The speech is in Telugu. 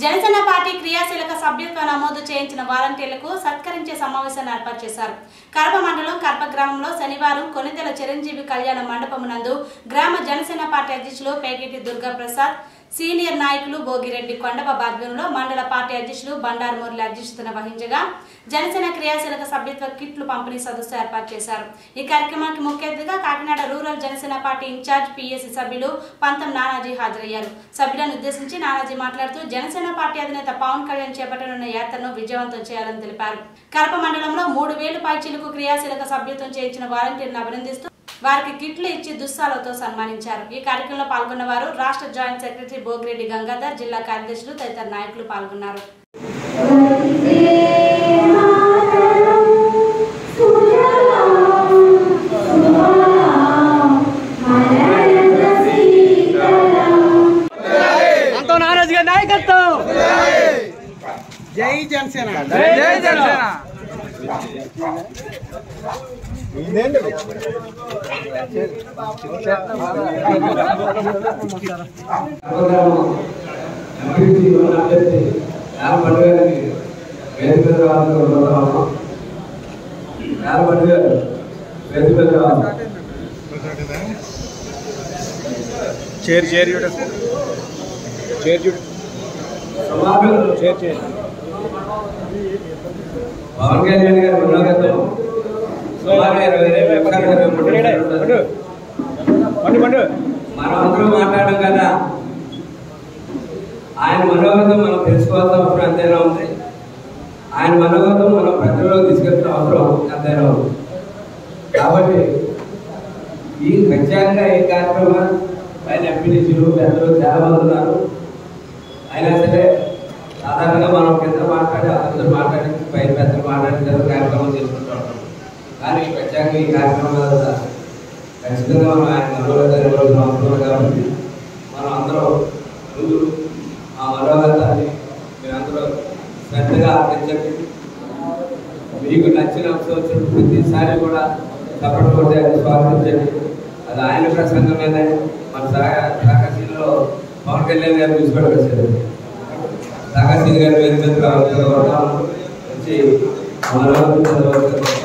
జనసేన పార్టీ క్రియాశీలక సభ్యత్వ నమోదు చేయించిన వాలంటీర్లకు సత్కరించే సమావేశాన్ని ఏర్పాటు చేశారు కడప మండలం కడప గ్రామంలో శనివారం కొనితెల చిరంజీవి కళ్యాణ మండపం నందు గ్రామ జనసేన పార్టీ అధ్యక్షులు పేగిటి దుర్గా ప్రసాద్ సీనియర్ నాయకులు భోగిరెడ్డి కొండప ఆధ్వర్యంలో మండల పార్టీ అధ్యక్షులు బండారు మురళి అధ్యక్షతన వహించగా జనసేన క్రియాశీలక సభ్యత్వ కిట్లు పంపిణీ సదస్సు ఏర్పాటు చేశారు ఈ కార్యక్రమానికి ముఖ్య అతిథిగా Kakinada rural Janasena party in charge PSC సభ్యులు పంతం నానాజీ హాజరయ్యారు సభ్యులను ఉద్దేశించి నానాజీ మాట్లాడుతూ జనసేన పార్టీ అధినేత పవన్ కళ్యాణ్ చేపట్టనున్న యాత్రను విజయవంతం చేయాలని తెలిపారు కడప మండలంలో మూడు వేలు పైచీలకు క్రియాశీలక సభ్యత్వం చేయించిన వాలంటీర్ను అభినందిస్తూ వారికి కిట్లు ఇచ్చి దుస్సాలతో సన్మానించారు ఈ కార్యక్రమంలో పాల్గొన్న వారు రాష్ట్ర జాయింట్ సెక్రటరీ భోగిరెడ్డి గంగాధర్ జిల్లా కార్యదర్శులు తదితర నాయకులు పాల్గొన్నారు అంతో నారాజు గారి నాయకత్వం జై జనసేన జై జై జనసేన ఎంపీసీ అభ్యర్థి యాలపల్లి గారికి వేదిక మీద రావాలని కోరుతున్నాము యాలపల్లి గారు వేదిక మీద రావాలి చేరు చేరు చూడు చేరు చూడు సమాజం చేరు చేరు పవన్ కళ్యాణ్ గారి మనోగతం సుమారు ఇరవై వేల ఎకరాలుగా పెంపొందించారు. పండు పండు మనం అందరం మాట్లాడడం కదా ఆయన మనోగతం మనం తెలుసుకోవాల్సిన అవసరం ఎంతైనా ఉంది ఆయన మనోగతం మనం ప్రజల్లోకి తీసుకెళ్ళిన అవసరం ఎంతైనా ఉంది కాబట్టి ఈ ఖచ్చితంగా ఈ కార్యక్రమం ఆయన ఎంపీటీసీలు పెద్దలు చాలా మంది ఉన్నారు అయినా సరే సాధారణంగా మనం కింద మాట్లాడి అందరూ మాట్లాడి పైన పెద్దలు మాట్లాడి చిన్న కార్యక్రమం చేసుకుంటూ ఉంటాం కానీ ప్రత్యేకంగా ఈ కార్యక్రమం మీద ఖచ్చితంగా మనం ఆయన మనోగతాన్ని ఇవ్వాల్సిన అవసరం ఉంది కాబట్టి మనం అందరం ముందు ఆ మనోగతాన్ని మీరందరూ శ్రద్ధగా ఆలోచించండి మీకు నచ్చిన అంశం వచ్చినప్పుడు ప్రతిసారి కూడా సపోర్ట్ కొడితే అది స్వాగతించండి అది ఆయన ప్రసంగమేనే మన సాగశీలలో పవన్ కళ్యాణ్ గారు తీసుకోవడం వచ్చారు సాగశీల్ గారి వేదిక మీద రావాల్సిన వచ్చి మనోగతం